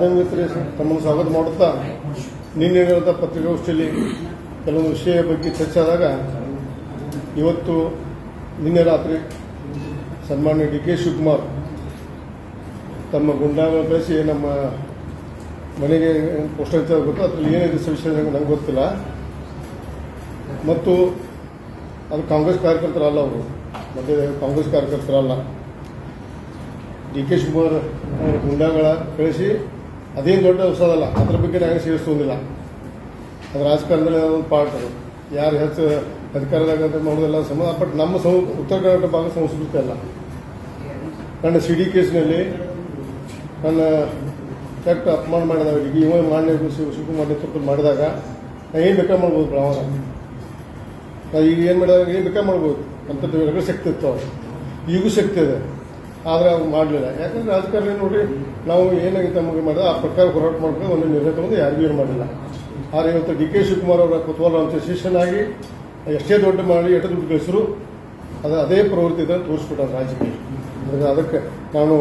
ಮಿತ್ರ ತಮ್ಮನ್ನು ಸ್ವಾಗತ ಮಾಡುತ್ತಾ ನಿನ್ನೆ ನಡೆದ ಪತ್ರಿಕಾಗೋಷ್ಠಿಯಲ್ಲಿ ಕೆಲವೊಂದು ವಿಷಯ ಬಗ್ಗೆ ಚರ್ಚೆ ಆದಾಗ ಇವತ್ತು ನಿನ್ನೆ ರಾತ್ರಿ ಸನ್ಮಾನ್ಯ ಡಿ ಕೆ ಶಿವಕುಮಾರ್ ತಮ್ಮ ಗುಂಡಾಗಳನ್ನು ಕಳಿಸಿ ನಮ್ಮ ಮನೆಗೆ ಪೋಸ್ಟರ್ ಹಚ್ಚೋದು ಗೊತ್ತು ಅದ್ರಲ್ಲಿ ಏನಿದೆ ವಿಷಯ ನಂಗೆ ಗೊತ್ತಿಲ್ಲ ಮತ್ತು ಅದು ಕಾಂಗ್ರೆಸ್ ಕಾರ್ಯಕರ್ತರಲ್ಲ ಅವರು ಮತ್ತೆ ಕಾಂಗ್ರೆಸ್ ಕಾರ್ಯಕರ್ತರಲ್ಲ ಡಿ ಕೆ ಶಿವಕುಮಾರ್ ಅವರ ಗುಂಡಾಗಳ ಕಳಿಸಿ ಅದೇನು ದೊಡ್ಡ ಹೊಸದಲ್ಲ ಅದ್ರ ಬಗ್ಗೆ ನಾನು ಸೇರಿಸೋದಿಲ್ಲ ಅದು ರಾಜಕಾರಣದಲ್ಲಿ ಒಂದು ಪಾರ್ಟ್ ಅದು ಯಾರು ಹೆಚ್ಚು ಅಧಿಕಾರದಾಗ ಅದು ಮಾಡೋದೆಲ್ಲ ಸಮ ಬಟ್ ನಮ್ಮ ಸಂ ಉತ್ತರ ಕರ್ನಾಟಕ ಭಾಗ ಸಂಸ್ಕೃತಿ ಅಲ್ಲ ನನ್ನ ಸಿ ಡಿ ಕೇಸ್ನಲ್ಲಿ ನನ್ನ ಕೆಟ್ಟ ಅಪಮಾನ ಮಾಡಿದಾಗ ಈಗ ಇವ ಮಾನ್ಯ ಶಿವ ಶಿವಕುಮಾರ್ ನೇತೃತ್ವ ಮಾಡಿದಾಗ ನಾ ಏನು ಬೇಕಾ ಮಾಡ್ಬೋದು ಬೆಳವಣ ನಾ ಈಗ ಏನು ಮಾಡಿದಾಗ ಏನು ಬೇಕಾ ಮಾಡ್ಬೋದು ಅಂಥದ್ದು ಎರಡೂ ಶಕ್ತಿ ಇತ್ತು ಅವ್ರು ಈಗೂ ಶಕ್ತಿ ಇದೆ ಆದರೆ ಅವ್ರು ಮಾಡಲಿಲ್ಲ ಯಾಕಂದ್ರೆ ರಾಜಕಾರಣ ನೋಡಿ ನಾವು ಏನಾಗಿತ್ತು ನಮಗೆ ಮಾಡಿದ ಆ ಪ್ರಕಾರ ಹೋರಾಟ ಮಾಡ್ಕೊಂಡು ಒಂದು ನಿರ್ಣಯ ತಗೊಂಡು ಯಾರಿಗೂ ಏನು ಮಾಡಿಲ್ಲ ಆದರೆ ಇವತ್ತು ಡಿ ಕೆ ಶಿವಕುಮಾರ್ ಅವರ ಕುತೂಹಲ ಅಂತ ಶಿಷ್ಯನಾಗಿ ಎಷ್ಟೇ ದೊಡ್ಡ ಮಾಡಿ ಎಷ್ಟು ದುಡ್ಡು ಗಳಿಸಿದ್ರು ಅದು ಅದೇ ಪ್ರವೃತ್ತಿ ಇದೆ ತೋರಿಸ್ಬಿಟ್ಟ ರಾಜಕೀಯ ಅದಕ್ಕೆ ಅದಕ್ಕೆ ನಾನು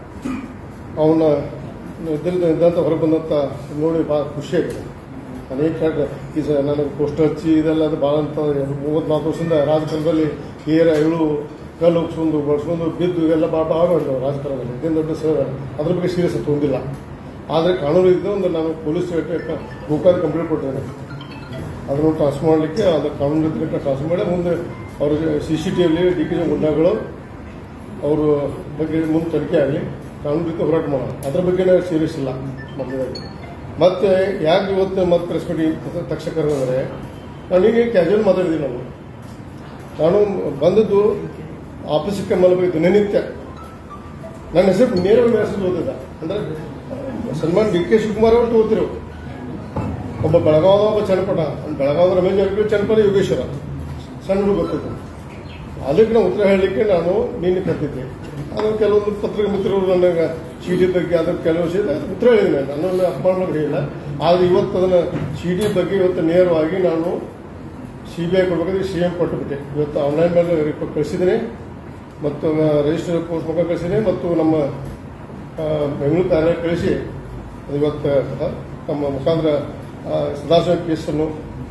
ಅವನ ಇದ್ರಿಂದ ಇದ್ದಂತ ಹೊರಬಂದಂತ ನೋಡಿ ಭಾಳ ಖುಷಿಯಾಗಿದೆ ಅನೇಕ ಕಡೆ ಈ ಸ ನನಗೆ ಪೋಸ್ಟರ್ ಹಚ್ಚಿ ಇದೆಲ್ಲ ಅದು ಭಾಳ ಅಂತ ಮೂವತ್ನಾಲ್ಕು ವರ್ಷದಿಂದ ರಾಜಕಾರಣದಲ್ಲಿ ಏರ ಇಳು ಕಲ್ಲು ಉಗ್ಸ್ಕೊಂಡು ಬಳಸ್ಕೊಂಡು ಬಿದ್ದು ಇವೆಲ್ಲ ಭಾಳ ಭಾಳ ಮಾಡಿದವು ರಾಜಕಾರಣದಲ್ಲಿ ಇದೇನು ದೊಡ್ಡ ಸರ್ ಅದ್ರ ಬಗ್ಗೆ ಸೀರಿಯಸ್ ತೊಂದಿಲ್ಲ ಆದರೆ ಕಾನೂನು ಇದ್ದ ಒಂದು ನಾನು ಪೊಲೀಸ್ ಗೋಕಾದ ಕಂಪ್ಲೇಂಟ್ ಕೊಟ್ಟಿದ್ದೇನೆ ಅದನ್ನು ಟ್ರಾನ್ಸ್ಫರ್ ಮಾಡಲಿಕ್ಕೆ ಅದು ಕಾನೂನು ರೀತಿಯಲ್ಲಿ ಟ್ರಾನ್ಸ್ಫರ್ ಮಾಡಿ ಮುಂದೆ ಅವರು ಸಿ ಸಿ ಟಿ ವಿಯಲ್ಲಿ ಡಿ ಕೆ ಗುಂಡಾಗಳು ಅವರು ಬಗ್ಗೆ ಮುಂದೆ ತನಿಖೆ ಆಗಲಿ ಕಾನೂನು ರೀತಿ ಹೋರಾಟ ಮಾಡೋಣ ಅದ್ರ ಬಗ್ಗೆ ಸೀರಿಯಸ್ ಇಲ್ಲ ಮೊದಲಾಗಿ ಮತ್ತೆ ಯಾಕೆ ಇವತ್ತು ಮತ್ತೆ ಪ್ರೆಸ್ ಮೀಟಿಂಗ್ ತಕ್ಷಣ ಕರೆದಂದ್ರೆ ನನಗೆ ಕ್ಯಾಶುವಲ್ ಮಾತಾಡಿದ್ದೀನಿ ನಾನು ನಾನು ಬಂದದ್ದು ಆಫೀಸಕ್ಕೆ ಮಲಗಬೇಕು ದಿನನಿತ್ಯ ನನ್ನ ಹೆಸರು ನೇರವಾಗಿ ಮೆಸೇಜ್ ಓದಿದ ಅಂದ್ರೆ ಸನ್ಮಾನ್ ಡಿ ಕೆ ಶಿವಕುಮಾರ್ ಅವರು ತಗೋತಿರು ಒಬ್ಬ ಬೆಳಗಾವ ಒಬ್ಬ ಚನ್ನಪಟ ಬೆಳಗಾವ ರಮೇಶ್ ಜಾರಕಿಹೊಳಿ ಚನ್ನಪಟ ಯೋಗೇಶ್ವರ ಸಣ್ಣ ಹುಡುಗ ಗೊತ್ತಿತ್ತು ಅದಕ್ಕೆ ನಾವು ಉತ್ತರ ಹೇಳಲಿಕ್ಕೆ ನಾನು ನಿನ್ನೆ ಕರೆದಿದ್ದೆ ಅದು ಕೆಲವೊಂದು ಪತ್ರಿಕೆ ಮಿತ್ರರು ನನಗೆ ಡಿ ಬಗ್ಗೆ ಅದ್ರ ಕೆಲವು ವಿಷಯ ಉತ್ತರ ಹೇಳಿದ್ದೀನಿ ನನ್ನನ್ನು ಅಪಮಾನ ಮಾಡಿ ಹೇಳಿಲ್ಲ ಆದರೆ ಇವತ್ತು ಅದನ್ನು ಡಿ ಬಗ್ಗೆ ಇವತ್ತು ನೇರವಾಗಿ ನಾನು ಸಿ ಬಿ ಐ ಕೊಡ್ಬೇಕಾದ್ರೆ ಸಿ ಎಂ ಕೊಟ್ಟುಬಿಟ್ಟೆ ಇವತ್ತು ಆನ್ಲೈನ್ ಮೇಲೆ ರಿಪೋರ್ಟ್ ಕಳಿಸಿದ್ದೀನಿ ಮತ್ತು ರಿಜಿಸ್ಟರ್ ಪೋಸ್ಟ್ ಮುಖ ಕಳಿಸಿದ್ದೀನಿ ಮತ್ತು ನಮ್ಮ ಆ, ಬೆಂಗಳೂರು ಕಾರ್ಯಾಲಯ ಕಳಿಸಿ ಅದು ಇವತ್ತು ತಮ್ಮ ಮುಖಾಂತರ ಆ, ಸದಾಶಿವ ಕೇಸನ್ನು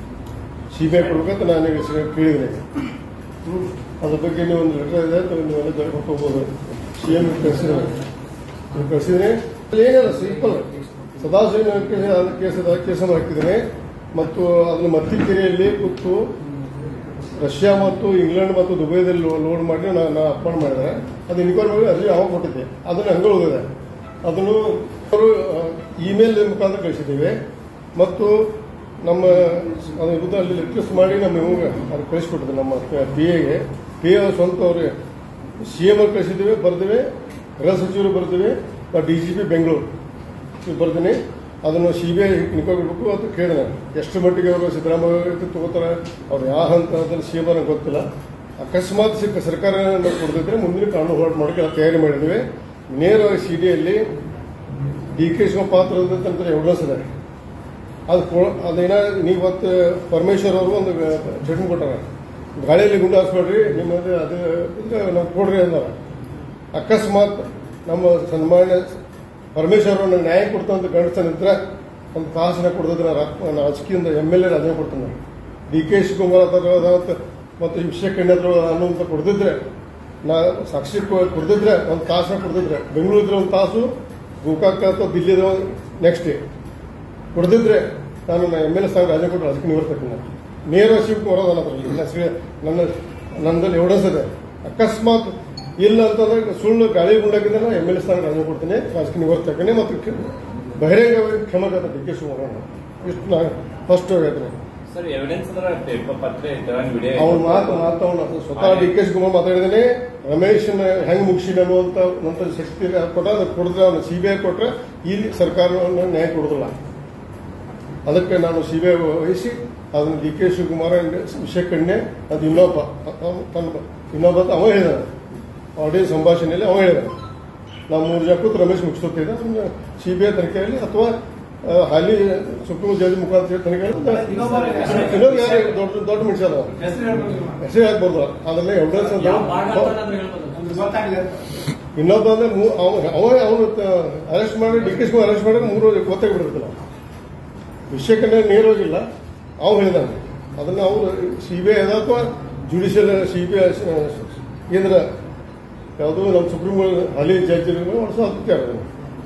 ಸಿ ಬಿ ಐ ಕೊಡ್ಬೇಕಂತ ನಾನು ಈಗ ಸ- ಕೇಳಿದ್ದೀನಿ ಹ್ಮ್. ಅದ್ರ ಬಗ್ಗೆ ನೀವು ಒಂದು ಲೆಟರ್ ಇದೆ ಅದು ನೀವೆಲ್ಲ ಜರುಗಿಕೊಂಡು ಹೋಗ್ಬೋದು ಸಿ ಎಂ ಕಳಿಸಿದ್ರೆ ನೀವು ಕಳಿಸಿದ್ರೆ ಅಲ್ಲಿ ಏನಿಲ್ಲ ಸಿಂಪಲ್ ಸದಾಶಿವ ಕೇಸ್ ಕೇಸನ್ನು ಹಾಕಿದ್ದೇನೆ ಮತ್ತು ಅದನ್ನು ಮತ್ತಿಕೆರೆಯಲ್ಲಿ ಕೂತು ರಷ್ಯಾ ಮತ್ತು ಇಂಗ್ಲೆಂಡ್ ಮತ್ತು ದುಬೈದಲ್ಲಿ ಲೋ- ಲೋಡ್ ಮಾಡಿ ನಾನು ಅರ್ಪಣೆ ಮಾಡಿದ್ದಾರೆ ಅದು ಇನ್ಕ್ವೈರಿ ಮಾಡಿ ಅರ್ಜಿ ಅವಾಗ ಕೊಟ್ಟಿದ್ದೆ ಅದನ್ನು ಹಂಗೆ ಉಳಿದಿದೆ ಅದನ್ನು ಅವರು ಇಮೇಲ್ ಮುಖಾಂತರ ಕಳಿಸಿದ್ದೇವೆ ಮತ್ತು ನಮ್ಮ ಅದ್ರ ವಿರುದ್ಧ ಅಲ್ಲಿ ಲೆಟರ್ಸ್ ಮಾಡಿ ನಮ್ಮ ಇವಾಗ ಅದು ಕಳಿಸ್ಕೊಟ್ಟಿದ್ದೆ ನಮ್ಮ ಪಿ ಎಗೆ ಪಿ ಎ ಸ್ವಂತ ಅವ್ರಿಗೆ ಸಿ ಎಂ ಅವ್ರು ಕಳಿಸಿದ್ದೇವೆ ಬರ್ದೇವೆ ಗೃಹ ಸಚಿವರು ಬರ್ದೇವೆ ಡಿ ಜಿ ಪಿ ಬೆಂಗಳೂರು ಇವ್ ಬರ್ತೀನಿ ಅದನ್ನು ಸಿ ಬಿ ಐ ಇಟ್ಕೋಬೇಕು ಅಂತ ಕೇಳಿದೆ ನಾನು ಎಷ್ಟು ಮಟ್ಟಿಗೆ ಅವರು ಸಿದ್ದರಾಮಯ್ಯ ತಗೋತಾರೆ ಅವ್ರು ಯಾವ ಹಂತದಲ್ಲಿ ಸಿ ಎಂ ನನಗೆ ಗೊತ್ತಿಲ್ಲ ಅಕಸ್ಮಾತ್ ಸಿಕ್ಕ ಸರ್ಕಾರ ಏನಾದ್ರು ಕೊಡ್ತಿದ್ರೆ ಮುಂದಿನ ಕಾನೂನು ಹೋರಾಟ ಮಾಡೋಕ್ಕೆ ಎಲ್ಲ ತಯಾರಿ ಮಾಡಿದ್ವಿ ನೇರವಾಗಿ C D D K Shiva ಪಾತ್ರ ಅಂತ ಎವಿಡೆನ್ಸ್ ಇದೆ ಅದು ಕೊ- ಅದೇನ ನೀವತ್ತು ಪರಮೇಶ್ವರ್ ಅವರು ಒಂದು ಚಟ್ನಿ ಕೊಟ್ಟಾರ ಗಾಳಿಯಲ್ಲಿ ಗುಂಡು ಹಾಸ್ಬೇಡ್ರಿ ನಿಮ್ಮದು ಅದು ಇದ್ರೆ ನಾವು ಕೊಡ್ರಿ ಅಂದಾರ ಅಕಸ್ಮಾತ್ ನಮ್ಮ ಸನ್ಮಾನ್ಯ ಪರಮೇಶ್ವರ್ ಅವರು ನಂಗೆ ನ್ಯಾಯ ಕೊಡ್ತಂತ ಗಂಡಸನಿದ್ರೆ ಒಂದು ತಾಸನ ಕೊಡ್ತಿದ್ರೆ ರಾಜಕೀಯದಿಂದ ಎಮ್ ಎಲ್ ಎ ರಾಜೀನಾಮೆ ಕೊಡ್ತಾನೆ ಡಿ ಕೆ ಶಿವಕುಮಾರ್ ಅಥವಾ ಮತ್ತು ವಿಷಯಕಣ್ಣ ಅನ್ನುವಂತ ಕೊಡ್ತಿದ್ರೆ ನಾ ಸಾಕ್ಷಿ ಕೊ- ಕೊಡ್ತಿದ್ರೆ ಒಂದು ತಾಸನ ಕೊಡ್ತಿದ್ರೆ ಬೆಂಗಳೂರು ಇದ್ರೆ ಒಂದು ತಾಸು ಗೋಕಾಕ ಅಥವಾ ದಿಲ್ಲಿದ ನೆಕ್ಸ್ಟ್ ಡೇ ಕೊಡ್ದಿದ್ರೆ ನಾನು ಎಮ್ ಎಲ್ ಎ ಸ್ಥಾನ ರಾಜೀನಾಮೆ ಕೊಟ್ಟು ಅದಕ್ಕೆ ನಿವರ್ತಕ್ಕೆ ನಾನು ನೇರ ಶಿವಕುಮಾರ್ ನನ್ನ ಹತ್ರ ಇಲ್ಲ ಶ್ರೀ- ನನ್ನ ನನ್ನಲ್ಲಿ ಎವಿಡೆನ್ಸ್ ಇದೆ ಅಕಸ್ಮಾತ್ ಇಲ್ಲ ಅಂತಂದ್ರೆ ಸುಳ್ಳು ಗಾಳಿ ಗುಂಡಾಗಿದ್ದರೆ ಎಮ್ ಎಲ್ ಎ ಸ್ಥಾನ ರಾಜೀನಾಮೆ ಕೊಡ್ತೀನಿ ರಾಜಕೀಯ ನಿವರ್ತಕ್ಕನೆ ಮತ್ತು ಕ್ಷ- ಬಹಿರಂಗವಾಗಿ ಕ್ಷಮೆ ಕೇಳ್ತಾರೆ ಡಿ ಕೆ ಶಿವಕುಮಾರ್ ಇಷ್ಟು ನಾನು ಫಸ್ಟ್ ಹೇಳ್ತೀನಿ ಸರ್ ಎವಿಡೆನ್ಸ್ ಅಂದ್ರೆ ಪೇಪರ್ ಪತ್ರ ಇತರ ವಿಡಿಯೋ ಅವ್ನ ಮಾತು ಮಾತವನ್ನ ಸ್ವತಃ ಡಿ ಕೆ ಶಿವಕುಮಾರ್ ಮಾತಾಡಿದ್ದೀನಿ ರಮೇಶನ್ ಹೆಂಗ್ ಮುಗಿಸಿನ ಅನ್ನುವಂತ ನಂತರ ಶಕ್ತಿ ಕೊಟ್ಟ ಅದಕ್ಕೆ ಕೊಡಿದ್ರೆ ಅವನು ಸಿಬಿಐ ಕೊಟ್ರೆ ಇಲ್ಲಿ ಸರ್ಕಾರವನ್ನು ನ್ಯಾಯ ಕೊಡುದಿಲ್ಲ ಅದಕ್ಕೆ ನಾನು ಸಿಬಿಐ ವಹಿಸಿ ಅದನ್ನು ಡಿ ಕೆ ಶಿವಕುಮಾರ್ ವಿಷಯ ಕಣ್ಣೆ ಅದು ಇನ್ನೊಬ್ಬ ಅವ- ತನ್ನ ಇನ್ನೊಬ್ಬ ಅಂತ ಅವ ಹೇಳಿದ ಆಡಿಯೋ ಸಂಭಾಷಣೆಯಲ್ಲಿ ಅವ ಹೇಳಿದ ನಾವು ಮೂರು ಜನ ಕೂತು ರಮೇಶ್ ಮುಗಿಸ್ತಿದ್ದೆ ಸಿಬಿಐ ತನಿಖೆಯಲ್ಲಿ ಅಥವಾ ಆ, ಹಾಲಿ ಸುಪ್ರೀಂ ಜಡ್ಜ್ ಮುಖಾಂತರ ತನಿಖೆಯಲ್ಲಿ ಇನ್ನೊಂದು ಯಾರು ದೊಡ್ಡ ದೊಡ್ಡ ಮನುಷ್ಯ ಅದಾವ ಹೆಸರು ಹಾಕ್ಬಾರ್ದು ಅದನ್ನ ಎವಿಡೆನ್ಸ್ ಯಾವ ಭಾಗ ಅಂತ ನಮ್ಗೆ ಹೇಳ್ಬೋದು. ಗೊತ್ತಾಗಲಿಲ್ಲ ಇನ್ನೊಬ್ಬ ಅಂದ್ರೆ ಮೂ- ಅವ ಅವ ಅವನು ಅರೆಸ್ಟ್ ಮಾಡಿ ಡಿ ಕೆ ಶಿವಕುಮಾರ್ ಅರೆಸ್ಟ್ ಮಾಡಿ ಮೂರು ವರ್ಷ ಗೊತ್ತಾಗ್ಬಿಟ್ಟಿರ್ತಿಲ್ಲ ವಿಷಯಕ್ಕೆ ನೇರವಾಗಿಲ್ಲ ಅವ್ ಹೇಳಿದಾನೆ ಅದನ್ನ ಅವರು ಸಿ ಬಿ ಐ ಅದ ಅಥವಾ ಜುಡಿಷಿಯಲ್ ಸಿ ಬಿ ಐ ಕೇಂದ್ರ ಯಾವುದು ನಮ್ಮ ಸುಪ್ರೀಂ ಕೋರ್ಟ್ ಹಾಲಿ ಜಡ್ಜ್ಗಳು ವರ್ಷ ಅದಕ್ಕೆ ಅದನ್ನು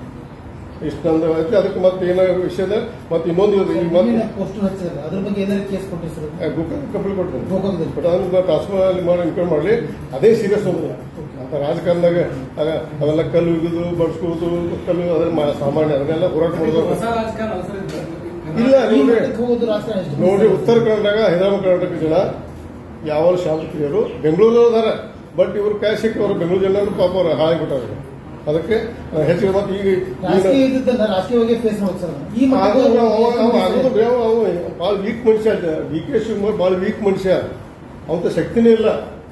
ಇಷ್ಟೊಂದು ಐತಿ ಅದಕ್ಕೆ ಮತ್ತೆ ಏನೋ ವಿಷಯದ ಮತ್ತೆ ಇನ್ನೊಂದು ಇದೆ. ಈ ಮತ್ತೆ ಪೋಸ್ಟರ್ ಹಚ್ಚಿದ್ರೆ ಅದ್ರ ಬಗ್ಗೆ ಏನಾದ್ರು ಕೇಸ್ ಕೊಟ್ಟಿದ್ರು ಗೋಕಾಕ್ ಕಂಪ್ಲೇಂಟ್ ಕೊಡ್ತೇನೆ ಗೋಕಾಕದಲ್ಲಿ. ಬಟ್ ಅದನ್ನ ಟ್ರಾನ್ಸ್ಫರ್ ಅಲ್ಲಿ ಮಾಡಿ ಇನ್ಕ್ವೈರ್ ಮಾಡಲಿ ಅದೇ ಸೀರಿಯಸ್ ಹೋಗುದಿಲ್ಲ ಅಂತ ರಾಜಕಾರಣದಾಗ ಆಗ ಅವೆಲ್ಲ ಕಲ್ಲು ಇಗುದು ಬಡ್ಸ್ಕೊಳ್ಳೋದು ಕಲ್ಲು ಅದ್ರ ಮ- ಸಾಮಾನ್ಯ ಅದನ್ನೆಲ್ಲ ಹೋರಾಟ ಮಾಡೋದು ಹೊಸ ರಾಜಕಾರಣ ಅವಸರ ಇದೆ. ಇಲ್ಲ ಈ ನೋಡ್ರಿ ಮಟ್ಟಕ್ಕೆ ಹೋಗೋದು ರಾಜಕಾರಣ ಎಷ್ಟು ನೋಡ್ರಿ ಉತ್ತರ ಕರ್ನಾಟಕ ಹೈದರಾಬಾದ್ ಕರ್ನಾಟಕ ಜನ ಯಾವ ಶಾಸಕರು ಬೆಂಗಳೂರು ಅದಾರ ಬಟ್ ಇವ್ರ ಕೈ ಸಿಕ್ಕ ಅವರು ಬೆಂಗಳೂರು ಜನ ಪಾಪ ಅವ್ರು ಹಾಳಾಗ್ಬಿಟ್ಟಾರೆ ಅದಕ್ಕೆ ಆ, ಹೆಚ್ಚಿಗೆ ಮತ್ತೆ ಈಗ ಈಗ ರಾಜಕೀಯ ಇದ್ದದ್ದನ್ನ ರಾಜಕೀಯವಾಗಿ ಫೇಸ್ ಮಾಡೋದು ಸರ್ ಈ ಅದು ಮಟ್ಟಕ್ಕೆ ಅವ- ಅವ- ಅವ ಹೋಗೋದು ಆಗೋದು ಬೇಡ, ಅವ ಭಾಳ ವೀಕ್ ಮನುಷ್ಯ ಡಿ ಕೆ ಶಿವಕುಮಾರ್ ಭಾಳ ವೀಕ್ ಮನುಷ್ಯ ಅವಂತ ಶಕ್ತಿನೇ ಇಲ್ಲ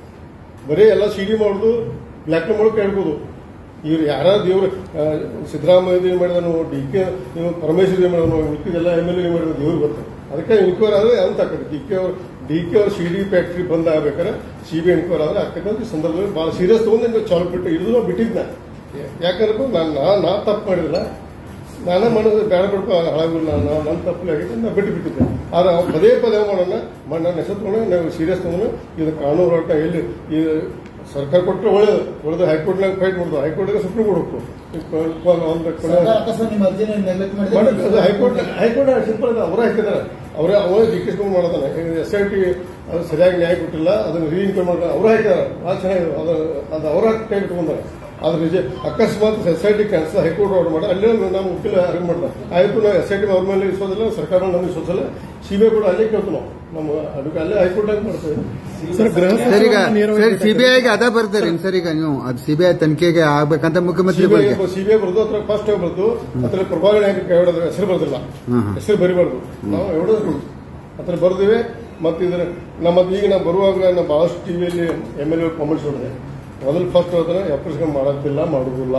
ಬರೀ ಎಲ್ಲ ಸಿಡಿ ಮಾಡೋದು ಬ್ಲ್ಯಾಕ್ ಮಾಡೋಕೆ ಹೇಳ್ಬೋದು ಇವ್ರು ಯಾರ ದೇವ್ರು ಆ, ಸಿದ್ದರಾಮಯ್ಯ ಏನು ಮಾಡಿದನು ಡಿ ಕೆ ಪರಮೇಶ್ವರ್ ಏನು ಮಾಡಿದನು ಉಳ್ಕಿದೆಲ್ಲ ಎಮ್ ಎಲ್ ಎ ಮಾಡಿದ್ರು ದೇವ್ರು ಗೊತ್ತು ಅದಕ್ಕೆ ಎನ್ಕ್ವೈರ್ ಆದ್ರೆ ಅಂತ ಆಕಡೆ ಡಿ ಕೆ ಅವ್ರು ಡಿ ಕೆ ಅವ್ರು ಸಿ ಡಿ ಫ್ಯಾಕ್ಟ್ರಿ ಬಂದ್ ಆಗ್ಬೇಕಾದ್ರೆ ಸಿ ಬಿ ಎನ್ಕ್ವೈರ್ ಆದ್ರೆ ಆಕೈತೆ ಈ ಸಂದರ್ಭದಲ್ಲಿ ಭಾಳ ಸೀರಿಯಸ್ ತಗೊಂಡು ಚಾಲು ಬಿಟ್ಟು ಹಿಡಿದು ನಾವು ಬಿಟ್ಟಿದ್ನ ಯಾಕಂದ್ರೆ ನಾನು ನಾ ನಾ ತಪ್ಪು ಮಾಡಿದಿಲ್ಲ ನಾನೇ ಮಾಡೋದು ಬೇಡ ಬಿಡ್ಪ ಹಾಳಾಗಿಲ್ಲ ನಾನು ನನ್ನ ತಪ್ಪಲೆ ಆಗಿತ್ತು ನಾ ಬಿಟ್ಟು ಬಿಟ್ಟಿದ್ದೆ ಆದ್ರೆ ಅವ್ನು ಪದೇ ಪದೇ ಮಾಡೋಣ ನನ್ನ ಹೆಸರು ನಾವು ಸೀರಿಯಸ್ ತಗೊಂಡು ಇದು ಕಾನೂನು ಹೋರಾಟ ಎಲ್ಲಿ ಈ ಸರ್ಕಾರ ಕೊಟ್ಟರೆ ಒಳ್ಳೇದು ಒಳ್ಳೆದು ಹೈಕೋರ್ಟ್ನಾಗ ಫೈಟ್ ಮಾಡೋದು ಹೈಕೋರ್ಟ್ಗೆ ಸುಪ್ರೀಂ ಕೋರ್ಟ್ ಹೋಗ್ತು ಒಂದು ಸರ್ಕಾರ ಅಕಸ್ಮಾತ್ ನಿಮ್ಮ ಅರ್ಜಿನ ನೆಗ್ಲೆಕ್ಟ್ ಮಾಡೋದು ಅದು ಹೈಕೋರ್ಟ್ ಮಾಡಿದ್ರೆ ಹೈಕೋರ್ಟ್ ಸಿಂಪಲ್ ಅದ ಅವರೇ ಹಾಕಿದಾರೆ ಅವರೇ ಅವರೇ ಡಿ ಕೆ ಶಿವಕುಮಾರ್ ಮಾಡೋದಾನೆ ಎಸ್ ಐ ಟಿ ಅದು ಸರಿಯಾಗಿ ನ್ಯಾಯ ಕೊಟ್ಟಿಲ್ಲ ಅದನ್ನ ರೀಇನ್ಕ್ವೈರ್ ಮಾಡ್ತಾರೆ ಅವರೇ ಹಾಕಿದಾರೆ ಭಾಳ ಚೆನ್ನಾಗಿದೆ ಅದು ಅದು ಅವರ ಕೈ ಇಟ್ಕೊಂಡಾರೆ ಅದ್ರ ನಿಜ ಅಕಸ್ಮಾತ್ S I T cancel high court order ಮಾಡಿ ಅಲ್ಲೇ ನಮ್ಮ ವಕೀಲ ಅರಿವು ಮಾಡ್ತಾರೆ ಆಯ್ತು ನಾವು ಎಸ್ ಐ ಟಿ ಅವ್ರ ಮೇಲೆ ವಿಶ್ವಾಸಲ್ಲ ಸರ್ಕಾರ ನಮಗೆ ವಿಶ್ವಾಸಲ್ಲ ಸಿ ಬಿ ಐ ಕೂಡ ಅಲ್ಲೇ ಕೇಳ್ತು ನಾವು ನಮ್ಮ ಅದಕ್ಕೆ ಅಲ್ಲೇ ಹೈಕೋರ್ಟ್ ಆಗಿ ಮಾಡ್ತೇವೆ ಸರ್ ಗೃಹ ಸರ್ ಈಗ ನೇರವಾಗಿ ಸರ್ ಸಿಬಿಐಗೆ ಅದ ಬರ್ತಾರೆ ಸರ್ ಈಗ ನೀವು ಅದು ಸಿಬಿಐ ತನಿಖೆಗೆ ಆಗ್ಬೇಕಂತ ಮುಖ್ಯಮಂತ್ರಿ ಸಿಬಿಐ ಬಗ್ಗೆ ಸಿಬಿಐ ಬರ್ದು ಅದ್ರ ಫಸ್ಟ್ ಬರ್ದು ಅದ್ರ ಪ್ರಭಾವಿ ನಾಯಕ ಹೇಳೋದ್ರ ಹೆಸರು ಬರ್ದಿಲ್ಲ ಹ್ಮ್ ಹ್ಮ್. ಹೆಸರು ಬರಿಬಾರ್ದು ನಾವು ಹೇಳೋದು ಅದ್ರ ಬರ್ದಿವೆ ಮತ್ತೆ ಇದ್ರ ನಮ್ಮ ಈಗ ನಾವು ಬರುವಾಗ ನಾವು ಬಹಳಷ್ಟು ಟಿವಿಯಲ್ಲಿ ಎಮ್ ಎಲ್ ಎ ಕಾಮೆಂಟ್ಸ್ ನೋಡಿದೆ ಮೊದಲು ಫಸ್ಟ್ ಹೋದ್ರೆ ಎಪ್ರಿಸ್ಕೊಂಡು ಮಾಡೋದಿಲ್ಲ ಮಾಡುದಿಲ್ಲ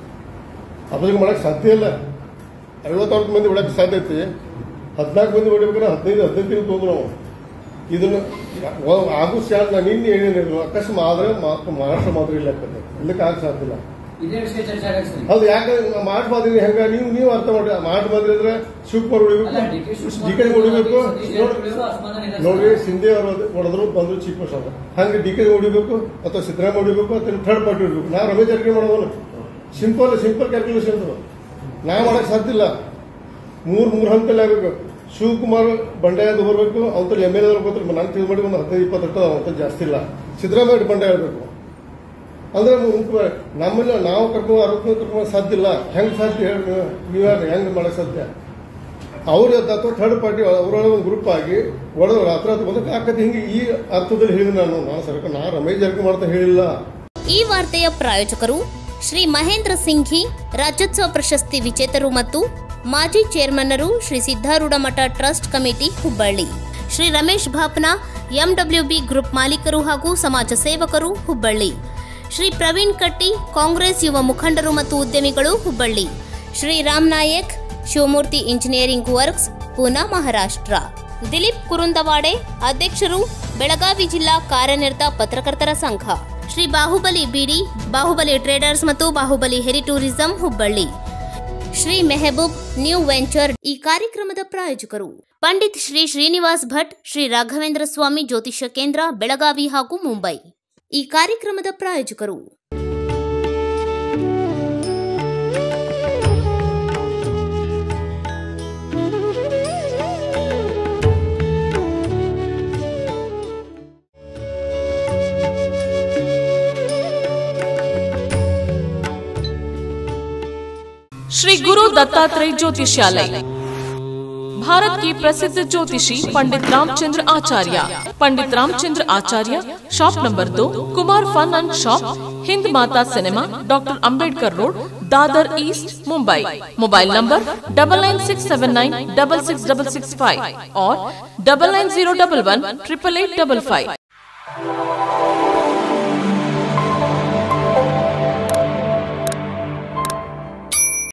ಅದ್ರಿಗೆ ಮಾಡಕ್ ಸಾಧ್ಯ ಇಲ್ಲ ಐವತ್ತಾರು ಮಂದಿ ಹೊಡಕ್ಕೆ ಸಾಧ್ಯ ಐತಿ ಹದಿನಾಲ್ಕು ಮಂದಿ ಹೊಡಿಬೇಕಾದ್ರೆ ಹದಿನೈದು ಹದಿನೈದು ತಿಂಗಳು ತೊಗೊಂಡು ನಾವು ಇದನ್ನು ಆಗು ಸ್ಟ್ಯಾಂಡ್ ನಾನು ನಿನ್ನೆ ಏನೇನಿದ್ರು ಅಕಸ್ಮಾತ್ ಆದ್ರೆ ಮಾತ್ರ ಮಹಾರಾಷ್ಟ್ರ ಮಾತ್ರ ಇಲ್ಲ ಆಗ್ತದೆ ಇಲ್ಲಕ್ಕೆ ಆಗ ಸಾಧ್ಯ ಇಲ್ಲ ಇದೇ ವಿಷಯ ಚರ್ಚೆ ಆಗಕ್ಕೆ ಸರಿ ಅದು ಯಾಕೆ ಮಾಡ್ ಮಾದ್ರಿ ಹೆಂಗ ನೀವು ನೀವು ಅರ್ಥ ಮಾಡ್ರಿ ಮಾಡ್ ಮಾದ್ರಿ ಅಂದ್ರೆ ಶಿವಕುಮಾರ್ ಹೊಡಿಬೇಕು ಅಲ್ಲ, D K Shivakumar D K ಹೊಡಿಬೇಕು ಸತೀಶ್ ನೋಡ್ರಿ ಜಾರಕಿಹೊಳಿ ಅಸಮಾಧಾನ ಇಲ್ಲ ಸರ್. ನೋಡ್ರಿ ಸಿಂಧೆ ಅವರು ಹೊಡೆದ್ರು ಬಂದ್ರು ಚೀಫ್ ಮಿನಿಸ್ಟರ್ ಹಂಗೆ ಡಿ ಕೆ ಹೊಡಿಬೇಕು ಅಥವಾ ಸಿದ್ದರಾಮಯ್ಯ ಹೊಡಿಬೇಕು ಅಥವಾ ಥರ್ಡ್ ಪಾರ್ಟಿ ಹೊಡಿಬೇಕು ನಾವು ರಮೇಶ್ ಜಾರಕಿಹೊಳಿ ಮಾಡೋದು ಸಿಂಪಲ್ ಸಿಂಪಲ್ ಕ್ಯಾಲ್ಕುಲೇಷನ್ ಅದು ನಾ ಮಾಡಕ್ ಸಾಧ್ಯ ಇಲ್ಲ ಮೂರ್ ಮೂರ್ ಹಂತಲ್ಲಿ ಆಗಬೇಕು ಶಿವಕುಮಾರ್ ಬಂಡಾಯದ ಬರಬೇಕು ಅವತ್ತಲ್ಲಿ ಎಮ್ ಎಲ್ ಎ ಬರ್ಬೇಕು ನಾನು ತಿಳಿದು ಮಾಡಿ ಒಂದು ಹದಿನೈದು ಇಪ್ಪತ್ತು ಅವತ್ತಲ್ಲಿ ಜಾಸ್ತಿ ಇಲ್ಲ ಸಿದ್ದರಾಮಯ್ಯ ಬಂಡಾಯ ಆಗಬೇಕು ಅಂದ್ರೆ ಮುಖ್ಯ ನಮ್ಮಲ್ಲಿ ನಾವು ಕರ್ಕೊಂಡು ಅರವತ್ತು ಕರ್ಕೊಂಡು ಸಾಧ್ಯ ಇಲ್ಲ ಹೆಂಗ್ ಸಾಧ್ಯ ಹೇಳಿ ನೀವು? ನೀವು ಯಾರು ಹೆಂಗ್ ಮಾಡಕ್ ಸಾಧ್ಯ ಅವ್ರ ಅಥವಾ ಥರ್ಡ್ ಪಾರ್ಟಿ ಅವರೊಳಗೆ ಒಂದು ಗ್ರೂಪ್ ಆಗಿ ಒಡೆದು ರಾತ್ರಿ ರಾತ್ರಿ ಬಂದಕ್ಕೆ ಆಕತಿ ಹಿಂಗೆ ಈ ಅರ್ಥದಲ್ಲಿ ಹೇಳಿದ ನಾನು ನಾನು ಸರ್ಕಾರ ನಾ ರಮೇಶ್ ಜಾರಕಿಹೊಳಿ ಮಾಡ್ತಾ ಹೇಳಿಲ್ಲ ಈ ವಾರ್ತೆಯ ಪ್ರಾಯೋಜಕರು ಶ್ರೀ ಮಹೇಂದ್ರ ಸಿಂಘಿ ರಾಜ್ಯೋತ್ಸವ ಪ್ರಶಸ್ತಿ ವಿಜೇತರು ಮತ್ತು ಮಾಜಿ ಚೇರ್ಮನ್ನರು Shri Siddharudha Math trust committee Hubballi Shri Ramesh Bhapna MWB group ಮಾಲೀಕರು ಹಾಗೂ ಸಮಾಜ ಸೇವಕರು ಹುಬ್ಬಳ್ಳಿ ಶ್ರೀ ಪ್ರವೀಣ್ ಕಟ್ಟಿ ಕಾಂಗ್ರೆಸ್ ಯುವ ಮುಖಂಡರು ಮತ್ತು ಉದ್ಯಮಿಗಳು ಹುಬ್ಬಳ್ಳಿ ಶ್ರೀ ರಾಮ್ ನಾಯಕ್ ಶಿವಮೂರ್ತಿ ಇಂಜಿನಿಯರಿಂಗ್ ವರ್ಕ್ಸ್ ಪೂನಾ ಮಹಾರಾಷ್ಟ್ರ ದಿಲೀಪ್ ಕುರುಂದವಾಡೆ ಅಧ್ಯಕ್ಷರು ಬೆಳಗಾವಿ ಜಿಲ್ಲಾ ಕಾರ್ಯನಿರತ ಪತ್ರಕರ್ತರ ಸಂಘ ಶ್ರೀ ಬಾಹುಬಲಿ ಬಿಡಿ ಬಾಹುಬಲಿ ಟ್ರೇಡರ್ಸ್ ಮತ್ತು ಬಾಹುಬಲಿ ಹೆರಿ tourism Hubballi Shri Mehboob new venture ಈ ಕಾರ್ಯಕ್ರಮದ ಪ್ರಾಯೋಜಕರು ಪಂಡಿತ್ ಶ್ರೀ ಶ್ರೀನಿವಾಸ್ ಭಟ್ ಶ್ರೀ ರಾಘವೇಂದ್ರ ಸ್ವಾಮಿ ಜ್ಯೋತಿಷ್ಯ ಕೇಂದ್ರ ಬೆಳಗಾವಿ ಹಾಗೂ ಮುಂಬೈ ಈ ಕಾರ್ಯಕ್ರಮದ ಪ್ರಾಯೋಜಕರು श्री गुरु दत्तात्रेय ज्योतिषालय भारत की प्रसिद्ध ज्योतिषी पंडित रामचंद्र आचार्य पंडित रामचंद्र आचार्य शॉप नंबर दो Kumar fun and shop Hind Mata cinema doctor Ambedkar road Dadar east Mumbai mobile number double nine six seven nine double six double six five और double nine zero double one triple eight double five